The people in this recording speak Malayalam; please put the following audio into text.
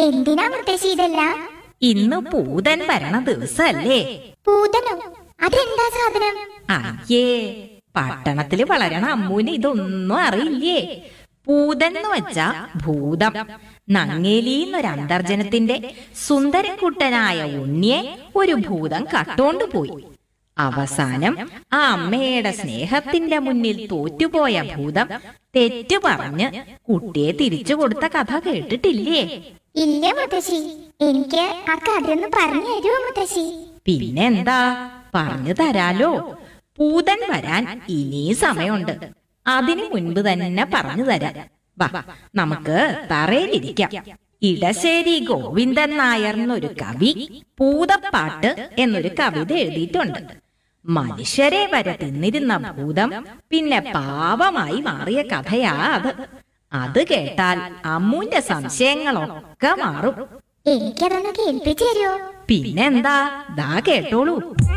എന്തിനാ മുത്തശ്ശി ഇതെല്ലാം ഇന്ന് പൂതൻ വരണ ദിവസല്ലേ പൂതനോ അതെന്താ സാധനം അയ്യേ പട്ടണത്തില് വളരണ അമ്മൂന് ഇതൊന്നും അറിയില്ലേ പൂതൻ എന്ന് വെച്ചാ ഭൂതം നങ്ങേലി എന്നൊരു അന്തർജനത്തിന്റെ സുന്ദരക്കുട്ടനായ ഉണ്ണിയെ ഒരു ഭൂതം കട്ടോണ്ട് പോയി അവസാനം ആ അമ്മയുടെ സ്നേഹത്തിന്റെ മുന്നിൽ തോറ്റുപോയ ഭൂതം തെറ്റു പറഞ്ഞ് കുട്ടിയെ തിരിച്ചു കൊടുത്ത കഥ കേട്ടിട്ടില്ലേ ഇല്ല മുത്തശ്ശി എനിക്ക് ആ കഥയൊന്ന് പറഞ്ഞു തരുമോ മുത്തശ്ശി പിന്നെന്താ പറഞ്ഞു തരാലോ പൂതൻ വരാൻ ഇനി സമയമുണ്ട് അതിനു മുൻപ് തന്നെ പറഞ്ഞു തരാം വാ നമുക്ക് തറയിലിരിക്കാം ഇടശ്ശേരി ഗോവിന്ദൻ നായർ എന്നൊരു കവി പൂതപ്പാട്ട് എന്നൊരു കവിത എഴുതിയിട്ടുണ്ട് മനുഷ്യരെ വരെ തിന്നിരുന്ന ഭൂതം പിന്നെ പാവമായി മാറിയ കഥയാ അത് അത് കേട്ടാൽ അമ്മൂന്റെ സംശയങ്ങളൊക്കെ മാറും എനിക്കതൊന്ന് കേൾപ്പിച്ചു തരുമോ പിന്നെന്താ ദാ കേട്ടോളൂ